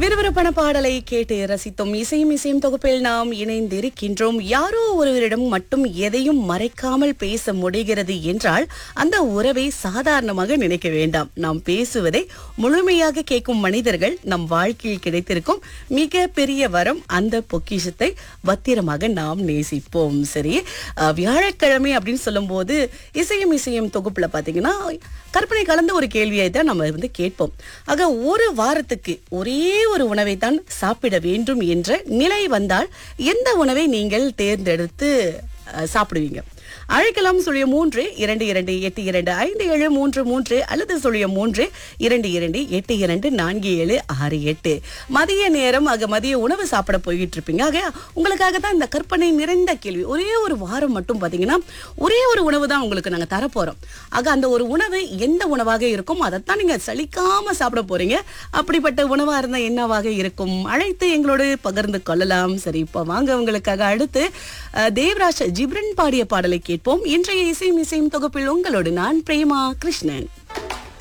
விறுவிறுப்பான பாடலை கேட்டு ரசித்தோம் இசையும் இசையும் தொகுப்பில் நாம் இணைந்திருக்கின்றோம் யாரோ ஒருவரிடம் மட்டும் எதையும் மறைக்காமல் பேச முடிகிறது என்றால் அந்த உறவை சாதாரணமாக நினைக்க வேண்டாம் நாம் பேசுவதை முழுமையாக கேட்கும் மனிதர்கள் நம் வாழ்க்கையில் கிடைத்திருக்கும் மிக பெரிய வரம் அந்த பொக்கிஷத்தை பத்திரமாக நாம் நேசிப்போம் சரி அஹ், வியாழக்கிழமை அப்படின்னு சொல்லும்போது இசையும் இசையும் தொகுப்புல பாத்தீங்கன்னா கற்பனை கலந்த ஒரு கேள்வியை தான் நம்ம வந்து கேட்போம் ஆக ஒரு வாரத்துக்கு ஒரே ஒரு உணவை தான் சாப்பிட வேண்டும் என்ற நிலை வந்தால் எந்த உணவை நீங்கள் தேர்ந்தெடுத்து அஹ், சாப்பிடுவீங்க அழைக்கலாம் சுழிய மூன்று இரண்டு இரண்டு எட்டு இரண்டு ஐந்து ஏழு மூன்று மூன்று அல்லது சுழிய மூன்று இரண்டு இரண்டு எட்டு இரண்டு நான்கு ஏழு ஆறு எட்டு மதிய நேரம் ஆக மதிய உணவு சாப்பிட போய்கிட்டு இருப்பீங்க ஆக உங்களுக்காக தான் இந்த கற்பனை நிறைந்த கேள்வி ஒரே ஒரு வாரம் மட்டும் பாத்தீங்கன்னா ஒரே ஒரு உணவு தான் உங்களுக்கு நாங்க தரப்போறோம் ஆக அந்த ஒரு உணவு எந்த உணவாக இருக்கும் அதைத்தான் நீங்க சலிக்காம சாப்பிட போறீங்க அப்படிப்பட்ட உணவா இருந்தா என்னவாக இருக்கும் அழைத்து எங்களோடு பகிர்ந்து கொள்ளலாம் சரி இப்போ வாங்க உங்களுக்காக அடுத்து அஹ், தேவராஜ் ஜிப்ரன் பாடிய பாடலை கேட்போம் இன்றைய இசையும் இசையும் தொகுப்பில் உங்களோடு நான் பிரேமா கிருஷ்ணன்